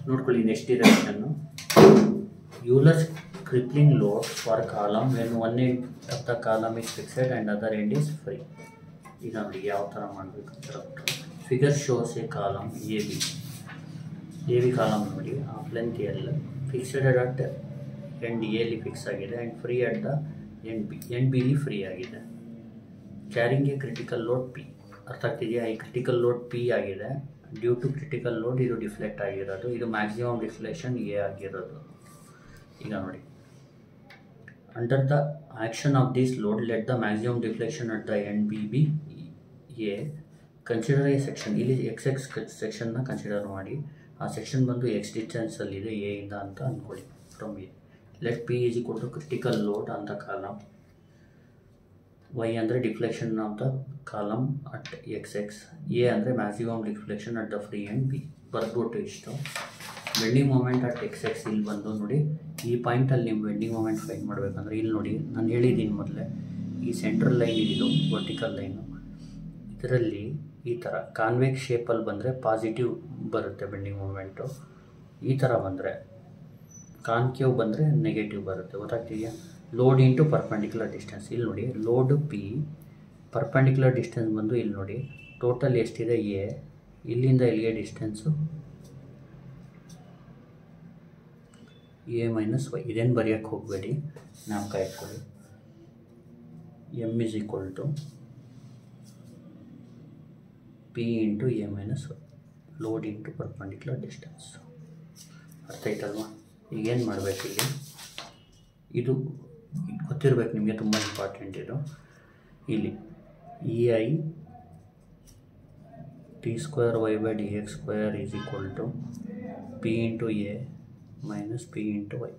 ನೋಡ್ಕೊಳ್ಳಿ ನೆಕ್ಸ್ಟ್ ಇರೋದನ್ನು Euler's crippling load for column when one end of the column is fixed and other end is free ಈಗ ನೋಡಿ ಯಾವ ಥರ ಮಾಡಬೇಕು ಅಂತ figure shows a column A B A B column ನೋಡಿ of length L fixed at end ಎಲಿ fix ಆಗಿದೆ and free at the end B end ಬಿಲಿ ಫ್ರೀ ಆಗಿದೆ carrying a critical load P ಅರ್ಥ ಆಗ್ತಿದೆಯಾ ಈ ಕ್ರಿಟಿಕಲ್ ಲೋಡ್ ಪಿ ಆಗಿದೆ due to critical load ಇದು ಡಿಫ್ಲೆಕ್ಟ್ ಆಗಿರೋದು ಇದು ಮ್ಯಾಕ್ಸಿಮಮ್ ಡಿಫ್ಲೆಕ್ಷನ್ ಎ ಆಗಿರೋದು ಈಗ ನೋಡಿ under the action of this load let the maximum deflection at the end B B a consider a section ಇಲ್ಲಿ ಎಕ್ಸ್ ಎಕ್ಸ್ ಸೆಕ್ಷನ್ನ consider ಮಾಡಿ ಆ ಸೆಕ್ಷನ್ ಬಂದು ಎಕ್ಸ್ ಡಿಸ್ಟೆನ್ಸಲ್ಲಿದೆ ಎ ಇಂದ ಅಂತ ಅಂದ್ಕೊಳ್ಳಿ from A let P is equal to critical load ಅಂತ column Y ಅಂದರೆ deflection of the column at X X a ಅಂದರೆ maximum deflection at the free and B ಬರ್ದ್ಬಿಟ್ಟು ಇಷ್ಟು bending moment at X X ಇಲ್ಲಿ ಬಂದು ನೋಡಿ ಈ ಪಾಯಿಂಟಲ್ಲಿ ನೀವು ಬೆಂಡಿಂಗ್ ಮೂಮೆಂಟ್ ಫೈನ್ ಮಾಡಬೇಕಂದ್ರೆ ಇಲ್ಲಿ ನೋಡಿ ನಾನು ಹೇಳಿದ್ದೀನಿ ಮೊದಲೇ ಈ ಸೆಂಟ್ರಲ್ ಲೈನ್ ಇದು ವರ್ಟಿಕಲ್ ಲೈನು ಇದರಲ್ಲಿ ಈ ಥರ ಕಾನ್ವೆಕ್ಸ್ ಶೇಪಲ್ಲಿ ಬಂದರೆ ಪಾಸಿಟಿವ್ ಬರುತ್ತೆ ಬೆಂಡಿಂಗ್ ಮೂಮೆಂಟು ಈ ಥರ ಬಂದರೆ ಕಾನ್ಕೇವ್ ಬಂದರೆ ನೆಗೆಟಿವ್ ಬರುತ್ತೆ ಗೊತ್ತಾಗ್ತಿದೆಯಾ ಲೋಡ್ ಇಂಟು ಪರ್ಪೆಂಡಿಕ್ಯುಲರ್ ಡಿಸ್ಟೆನ್ಸ್ ಇಲ್ಲಿ ನೋಡಿ ಲೋಡ್ ಪಿ ಪರ್ಪೆಂಡಿಕ್ಯುಲರ್ ಡಿಸ್ಟೆನ್ಸ್ ಬಂದು ಇಲ್ಲಿ ನೋಡಿ ಟೋಟಲ್ ಎಷ್ಟಿದೆ ಎ ಇಲ್ಲಿಂದ ಇಲ್ಲಿಗೆ ಡಿಸ್ಟೆನ್ಸು ಎ ಮೈನಸ್ ವೈ ಇದೇನು ಬರೆಯೋಕ್ಕೆ ಹೋಗಬೇಡಿ ನಾವು ಕಾಯ್ಕೊಳ್ಳಿ M is equal to P into a minus Y load into perpendicular distance ಅರ್ಥ ಆಯ್ತಲ್ವಾ ಈಗೇನು ಮಾಡಬೇಕು ಇಲ್ಲಿ ಇದು ಗೊತ್ತಿರಬೇಕು ನಿಮಗೆ ತುಂಬ ಇಂಪಾರ್ಟೆಂಟ್ ಇದು ಇಲ್ಲಿ E I t square y by d x square is equal to P into a minus P into y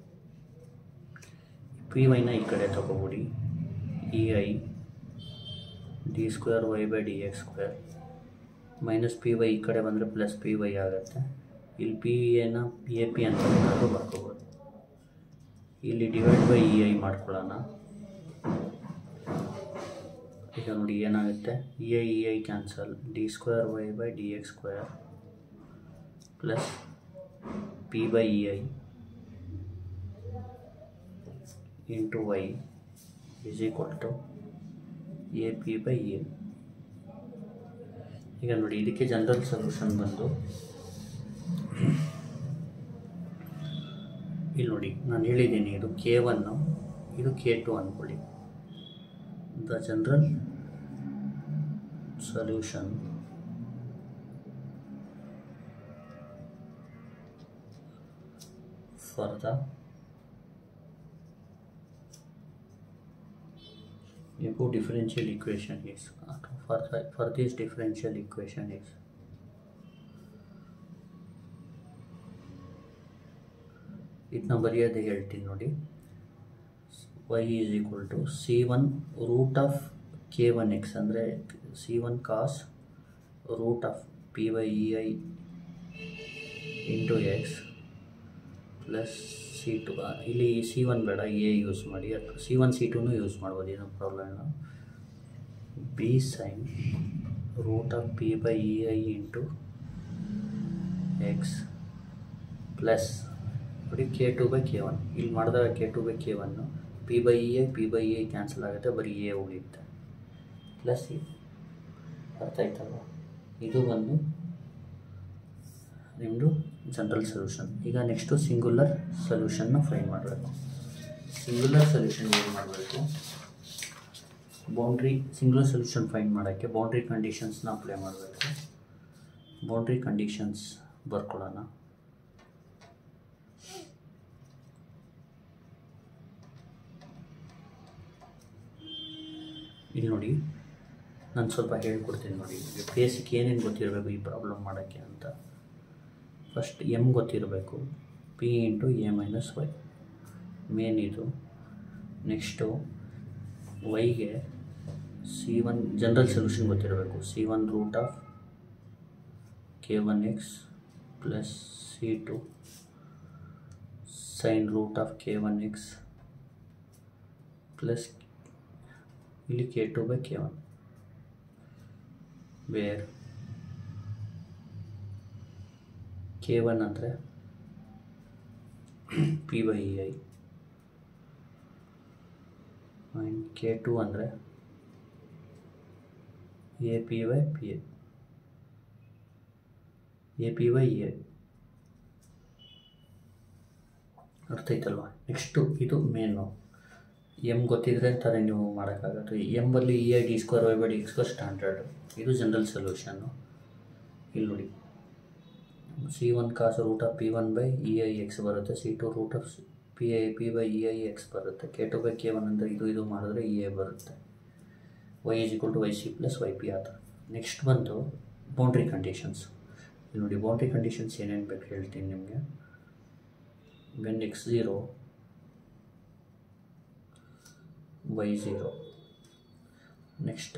P ವೈನ ಈ ಕಡೆ ತಗೋಬಿಡಿ E I d square y by d x square minus P y ಈ ಕಡೆ ಬಂದರೆ plus P Y ಆಗುತ್ತೆ ಇಲ್ಲಿ P ಎನ ಎ ಪಿ ಅಂತ ಬೇಕಾದ್ರೂ ಬರ್ಕೋಬೋದು ಇಲ್ಲಿ ಡಿವೈಡ್ ಬೈ ಇ ಐ ಮಾಡ್ಕೊಳ್ಳೋಣ ಈಗ ನೋಡಿ ಏನಾಗುತ್ತೆ E I E I cancel d square y by d x square plus P by E I into y is equal to a P by a ಈಗ ನೋಡಿ ಇದಕ್ಕೆ ಜನರಲ್ ಸೊಲ್ಯೂಷನ್ ಬಂದು ಇಲ್ಲಿ ನೋಡಿ ನಾನು ಹೇಳಿದ್ದೀನಿ ಇದು ಕೆ ಒನ್ನು ಇದು ಕೆ ಟು ಅಂದ್ಕೊಳ್ಳಿ the general solution for the above differential equation is for the, for this differential equation is ಇದನ್ನ ಬರೆಯೋದೇ ಹೇಳ್ತೀನಿ ನೋಡಿ y is equal to c one root of k one x ಅಂದರೆ c one cos root of P by E I into x plus c two ಇಲ್ಲಿ c one ಬೇಡ a use ಮಾಡಿ ಅಥವಾ c one c ಟುನೂ use ಮಾಡ್ಬೋದು ಏನೋ problem ಇಲ್ಲ b sine root of P by E I into x plus ನೋಡಿ k two by k one ಇಲ್ಲಿ ಮಾಡಿದಾಗ k two by K one P by E I P by E I cancel ಆಗುತ್ತೆ ಬರೀ A ಉಳಿಯುತ್ತೆ plus E ಅರ್ಥ ಆಯ್ತಲ್ವ ಇದು ಬಂದು ನಿಮ್ಮದು ಜನರಲ್ ಸೊಲ್ಯೂಷನ್ ಈಗ ನೆಕ್ಸ್ಟು ಸಿಂಗುಲರ್ ಸೊಲ್ಯೂಷನ್ನ ಫೈನ್ ಮಾಡಬೇಕು ಸಿಂಗುಲರ್ ಸೊಲ್ಯೂಷನ್ ಏನು ಮಾಡಬೇಕು ಬೌಂಡ್ರಿ ಸಿಂಗುಲರ್ ಸೊಲ್ಯೂಷನ್ ಫೈನ್ ಮಾಡೋಕ್ಕೆ ಬೌಂಡ್ರಿ ಕಂಡೀಷನ್ಸ್ನ ಅಪ್ಲೈ ಮಾಡಬೇಕು ಬೌಂಡ್ರಿ ಕಂಡೀಷನ್ಸ್ ಬರ್ಕೊಳ್ಳೋಣ ಇಲ್ಲಿ ನೋಡಿ ನಾನು ಸ್ವಲ್ಪ ಹೇಳ್ಕೊಡ್ತೀನಿ ನೋಡಿ ಬೇಸಿಕ್ ಏನೇನು ಗೊತ್ತಿರಬೇಕು ಈ ಪ್ರಾಬ್ಲಮ್ ಮಾಡೋಕ್ಕೆ ಅಂತ ಫಸ್ಟ್ ಎಮ್ ಗೊತ್ತಿರಬೇಕು P into a minus y main ಇದು ನೆಕ್ಸ್ಟು ವೈಗೆ ಸಿ ಒನ್ ಜನರಲ್ ಸೊಲ್ಯೂಷನ್ ಗೊತ್ತಿರಬೇಕು c one root of k one x plus c two sine root of k one x plus ಇಲ್ಲಿ k two by k one where k one ಅಂದರೆ P by E I and k two ಅಂದರೆ a P y P a a P y a ಅರ್ಥ ಐತಲ್ವಾ next ಇದು main M ಗೊತ್ತಿದ್ರೆ ಅಂತಾರೆ ನೀವು ಮಾಡೋಕ್ಕಾಗತ್ತೆ ಎಮ್ಮಲ್ಲಿ E I d square y by d square standard ಇದು ಜನರಲ್ ಸೊಲ್ಯೂಷನ್ನು ಇಲ್ಲಿ ನೋಡಿ c one cos root of P one by E I x ಬರುತ್ತೆ c two root of P I P by E I x ಬರುತ್ತೆ k two by k one ಅಂದರೆ ಇದು ಇದು ಮಾಡಿದ್ರೆ ಇ ಎ ಬರುತ್ತೆ y is equal to y c plus y P ಆ ಥರ next ಬಂದು ಬೌಂಡ್ರಿ ಕಂಡೀಷನ್ಸ್ ಇಲ್ಲಿ ನೋಡಿ ಬೌಂಡ್ರಿ ಕಂಡೀಷನ್ಸ್ ಏನೇನು ಬೇಕು ಹೇಳ್ತೀನಿ ನಿಮಗೆ when x zero y zero next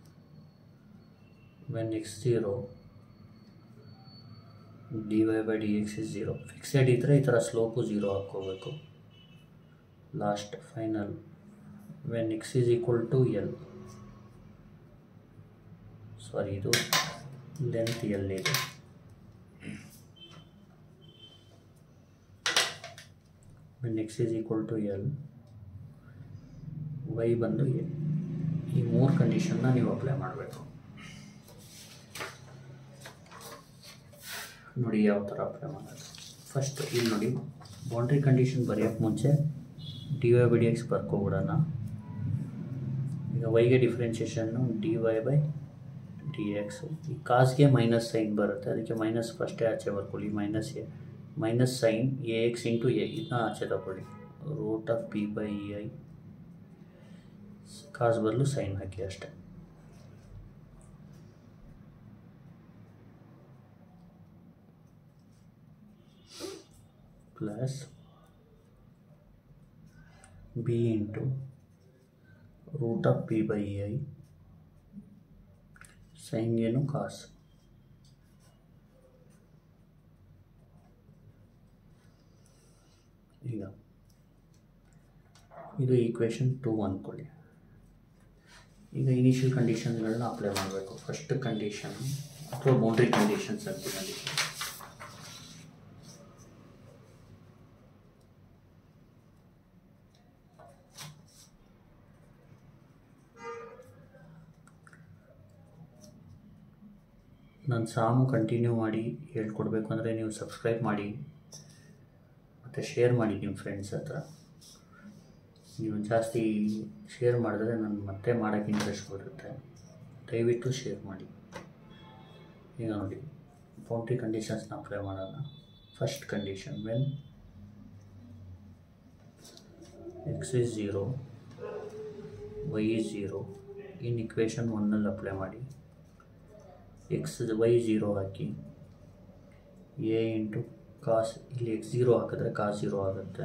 when x zero d y by d x is zero fixed ಇದ್ದರೆ ಈ ಥರ ಸ್ಲೋಪು ಝೀರೋ ಹಾಕ್ಕೋಬೇಕು last final when x is equal to L sorry ಇದು ಲೆಂತ್ ಎಲ್ ಇದೆ when x is equal to L y ಬಂದು a ಈ ಮೂರು ಕಂಡೀಷನ್ನ ನೀವು ಅಪ್ಲೈ ಮಾಡಬೇಕು ನೋಡಿ ಯಾವ ಥರ ಅಪ್ಲೈ ಮಾಡೋದು ಫಸ್ಟ್ ಇಲ್ಲಿ ನೋಡಿ ಬೌಂಡ್ರಿ ಕಂಡೀಷನ್ ಬರೆಯೋಕ್ಕೆ ಮುಂಚೆ d y by d x ಬರ್ಕೊಬಿಡೋಣ ಈಗ ವೈಗೆ ಡಿಫ್ರೆನ್ಷಿಯೇಷನ್ನು d y by d x ಈ ಕಾಸ್ಗೆ ಮೈನಸ್ ಸೈನ್ ಬರುತ್ತೆ ಅದಕ್ಕೆ ಮೈನಸ್ ಫಸ್ಟೇ ಆಚೆ ಬರ್ಕೊಳ್ಳಿ minus a minus sine a x into a ಇದನ್ನ ಆಚೆ ತಗೊಳ್ಳಿ root of P by E I cos ಬದಲು ಸೈನ್ ಹಾಕಿ ಅಷ್ಟೆ plus b into root of P by I sine ಏನು ಕಾಸ್ ಈಗ ಇದು ಈಕ್ವೇಷನ್ ಟೂ ಅಂದ್ಕೊಳ್ಳಿ ಈಗ ಇನಿಷಿಯಲ್ ಕಂಡೀಷನ್ಗಳನ್ನ ಅಪ್ಲೈ ಮಾಡಬೇಕು ಫಸ್ಟ್ ಕಂಡೀಷನ್ ಅಥವಾ ಬೌಂಡ್ರಿ ಕಂಡೀಷನ್ಸ್ ಅಂತೀನಿ ಅದಕ್ಕೆ ನನ್ನ ಸಾಮು ಕಂಟಿನ್ಯೂ ಮಾಡಿ ಹೇಳ್ಕೊಡ್ಬೇಕು ಅಂದರೆ ನೀವು ಸಬ್ಸ್ಕ್ರೈಬ್ ಮಾಡಿ ಮತ್ತು ಶೇರ್ ಮಾಡಿ ನಿಮ್ಮ ಫ್ರೆಂಡ್ಸ್ ಹತ್ರ ನೀವು ಜಾಸ್ತಿ ಶೇರ್ ಮಾಡಿದ್ರೆ ನಾನು ಮತ್ತೆ ಮಾಡೋಕ್ಕೆ ಇಂಟ್ರೆಸ್ಟ್ ಬರುತ್ತೆ ದಯವಿಟ್ಟು ಶೇರ್ ಮಾಡಿ ಈಗ ನೋಡಿ ಬೌಂಡ್ರಿ ಕಂಡೀಷನ್ಸ್ನ ಅಪ್ಲೈ ಮಾಡೋಣ first condition when x is zero y is zero in equation ಒನ್ನಲ್ಲಿ ಅಪ್ಲೈ ಮಾಡಿ ಎಕ್ಸ್ ವೈ ಝೀರೋ ಹಾಕಿ ಎ ಇಂಟು ಕಾಸ್ ಇಲ್ಲಿ ಎಕ್ಸ್ ಝೀರೋ ಹಾಕಿದ್ರೆ ಕಾಸ್ ಝೀರೋ ಆಗುತ್ತೆ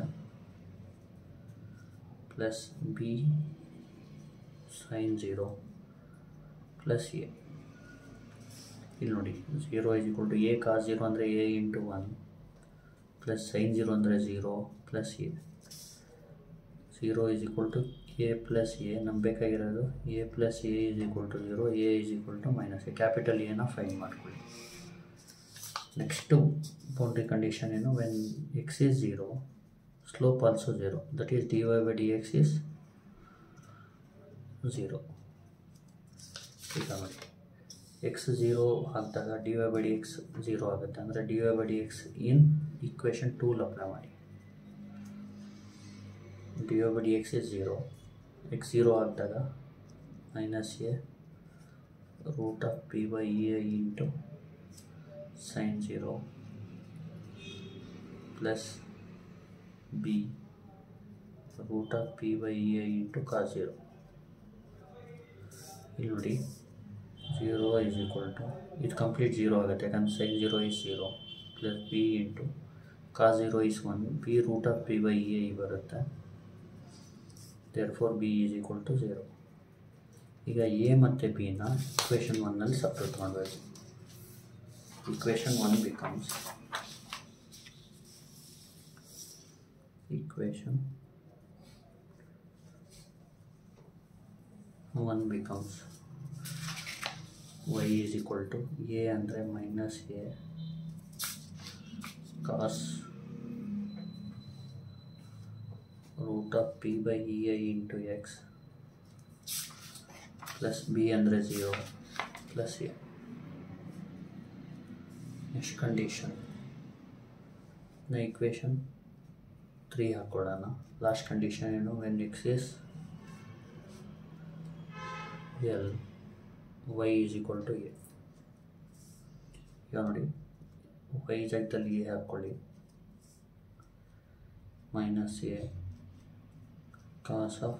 plus b sine zero plus a ಇಲ್ಲಿ ನೋಡಿ zero is equal to a cos zero ಅಂದರೆ a into one plus sine zero ಅಂದರೆ zero plus a zero is equal to a plus a ನಮ್ಗೆ ಬೇಕಾಗಿರೋದು a plus a is equal to zero a is equal to minus a capital ಎನ find ಮಾಡ್ಕೊಳ್ಳಿ next boundary condition ಏನು when x is zero slope also zero that is d y by d x is zero ಈಗ ನೋಡಿ x zero ಹಾಕಿದಾಗ d y by d x zero ಆಗುತ್ತೆ ಅಂದರೆ d y by d x in equation ಟೂಲ್ apply ಮಾಡಿ d y by d x is zero x zero ಹಾಕಿದಾಗ minus a root of P by E I into sine zero plus b root of P by E I into cos zero ಇಲ್ಲಿ ನೋಡಿ zero is equal to ಇದು complete zero ಆಗುತ್ತೆ ಯಾಕಂದ್ರೆ sine zero is zero plus b into cos zero is one b root of P by E I ಬರುತ್ತೆ therefore b is equal to zero ಈಗ a ಮತ್ತು ಬಿನ equation ಒನ್ನಲ್ಲಿ separate ಮಾಡಬೇಕು equation one becomes equation 1 becomes y is equal to a ಅಂದರೆ minus a cos root of P by E I into x plus b ಅಂದರೆ zero plus a next condition ನ equation three ಹಾಕ್ಕೊಳ್ಳೋಣ last condition ಏನು when x is L y is equal to a ಈಗ ನೋಡಿ y ಜಾಗದಲ್ಲಿ a ಹಾಕ್ಕೊಳ್ಳಿ minus a cos of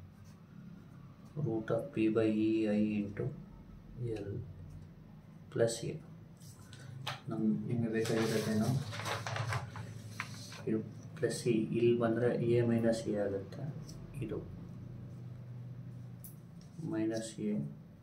root of P by E I into L plus a ನಮ್ಮ ನಿಮಗೆ ಬೇಕಾಗಿರೋದೇನು ಇದು ಪ್ಲಸ್ ಇ ಇಲ್ಲಿ ಬಂದರೆ ಎ ಮೈನಸ್ ಎ ಆಗುತ್ತೆ ಇದು minus a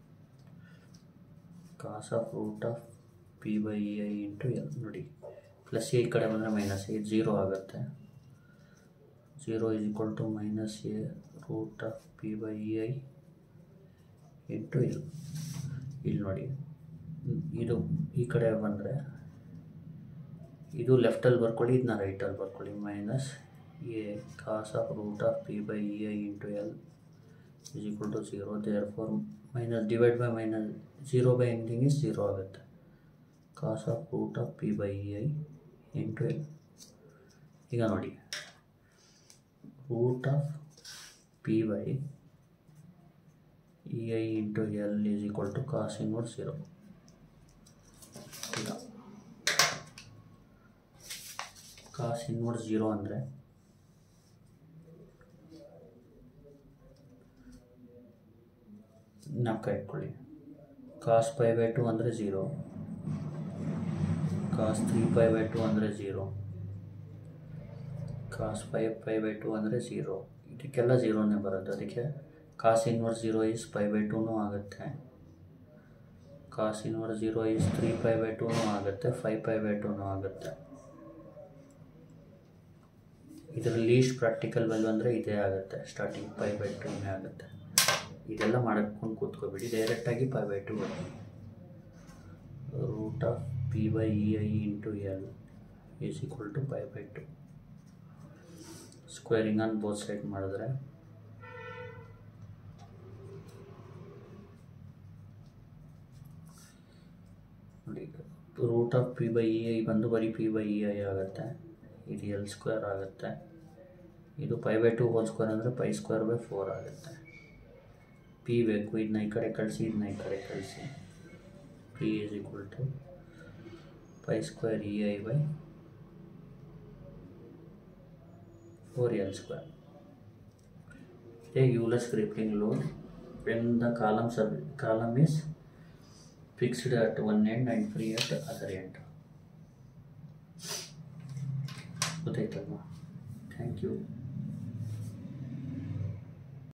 cos of root of P by E I into L ನೋಡಿ plus a ಈ ಕಡೆ ಬಂದರೆ ಮೈನಸ್ ಎ ಜೀರೋ ಆಗುತ್ತೆ zero is equal to minus a root of P by E I into L ಇಲ್ಲಿ ನೋಡಿ ಇದು ಈ ಕಡೆ ಬಂದರೆ ಇದು ಲೆಫ್ಟಲ್ಲಿ ಬರ್ಕೊಳ್ಳಿ ಇದನ್ನ ರೈಟಲ್ಲಿ ಬರ್ಕೊಳ್ಳಿ minus a cos of root of P by E I into L is equal to 0 therefore minus divide by minus 0 by anything is 0 ಆಗುತ್ತೆ cos of root of p by ei into l ಈಗ ನೋಡಿ root of p by ei into l is equal to cos inverse 0 ಈಗ cos inverse 0 ಅಂದರೆ ಜ್ಞಾಪಕ ಇಟ್ಕೊಳ್ಳಿ cos pi by two ಅಂದರೆ zero cos three pi by two ಅಂದರೆ zero cos five pi by two ಅಂದರೆ zero ಇದಕ್ಕೆಲ್ಲ ಝೀರೋನೇ ಬರುತ್ತೆ ಅದಕ್ಕೆ cos inverse zero is pi by ಟೂನೂ ಆಗುತ್ತೆ cos inverse zero is three pi by ಟೂನೂ ಆಗುತ್ತೆ ಫೈವ್ ಪೈ ಬೈ ಟೂನೂ ಆಗುತ್ತೆ ಇದರ ಲೀಸ್ಟ್ ಪ್ರಾಕ್ಟಿಕಲ್ ವ್ಯಾಲ್ಯೂ ಅಂದರೆ ಇದೇ ಆಗುತ್ತೆ ಸ್ಟಾರ್ಟಿಂಗ್ ಪೈ ಬೈ ಟೂನೇ ಆಗುತ್ತೆ ಇದೆಲ್ಲ ಮಾಡ್ಕೊಂಡು ಕೂತ್ಕೋಬೇಡಿ ಡೈರೆಕ್ಟಾಗಿ ಪೈ ಬೈ ಟು ಬನ್ನಿ root of P by E I into L is equal to pi by two squaring on both side ಮಾಡಿದ್ರೆ ನೋಡಿ root of P by E I ಬಂದು ಬರೀ ಪಿ ಬೈ ಇ ಐ ಆಗುತ್ತೆ ಇದು L square ಆಗುತ್ತೆ ಇದು pi by two whole square ಅಂದರೆ pi square by four ಆಗುತ್ತೆ ಪಿ ಬೇಕು ಇದನ್ನ ಈ ಕಡೆ ಕಳಿಸಿ ಇದನ್ನ ಈ ಕಡೆ ಕಳಿಸಿ P is equal to pi square E I by four L square ಇದೇ Euler's crippling load when the column sub column is fixed at one end and free at other end ಗೊತ್ತಾಯ್ತಲ್ವಾ ಥ್ಯಾಂಕ್ ಯು